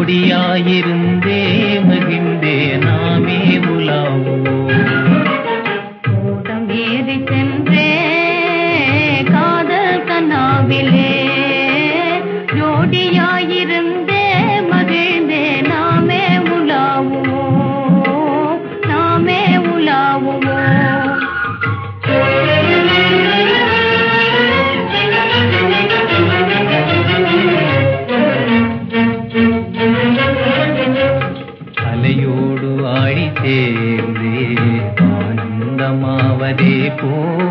ஜோடியாயிருந்தே மகிழ்ந்தே நாமே உலாவோம் ஓடம் ஏறி சென்றே காதல் கனாவிலே ஜோடியாயிருந்தே மகிழ்ந்தே நாமே உலாவுவோம் நாமே உலாவுவோம் அலையோடு ஆழி சேர்ந்தே ஆனந்தமாவதே போ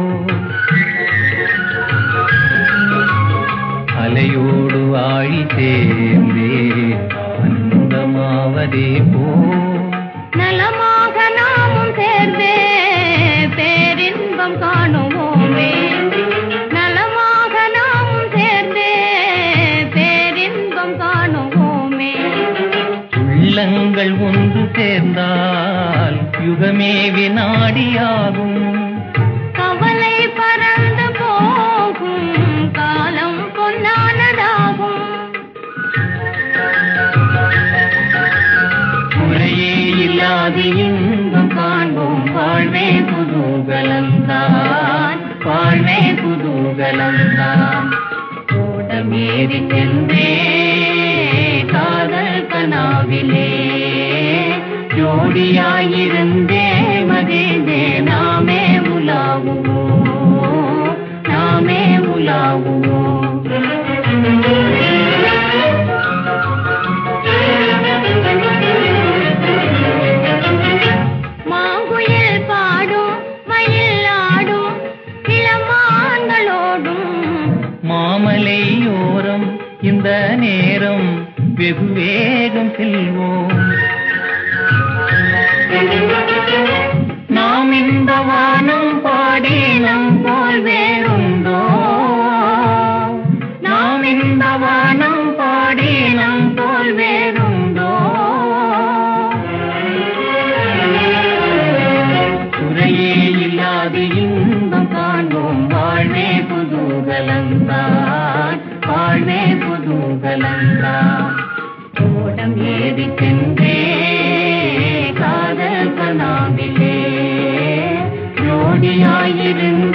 அலையோடு ஆழி சேர்ந்தே ஆனந்தமாவதே போ நலமாக நாமும் சேர்ந்தே பேரின்பம் காணுவோமே நலமாக நாமும் சேர்ந்தே பேரின்பம் காணுவோமே உள்ளங்கள் ஒன்று சேர்ந்தால் யுகமே வினாடியாகும் கவலை பறந்து போகும் காலம் பொன்னானதாகும் குறையே இல்லாது இன்பம் காண்போம் வாழ்வே குதூகலம்தான் வாழ்வே குதூகலம்தான் ஓடம் ஏறி சென்றே காதல் கனாவிலே ஜோடியாயிருந்தே மகிழ்ந்தே நாமே உலாவுவோம் நாமே உலாவுவோம் மாங்குயில் பாடும் மயில் ஆடும் இளமான்களோடும் மாமலையோரம் இந்த நேரம் வெகு வேகம் செல்வோம் நாம் இந்த வானம் பாடினம் போல் வேறுண்டோ நாம் இந்த வானம் பாடினம் போல் வேறுண்டோ குறையே இல்லாது இன்பம் காண்போம் வாழ்வே குதூகலந்தான் வாழ்வே குதூகலந்தான் ஓடம் ஏறி சென்றே காதல் கனாவிலே ஜோடியாயிருந்த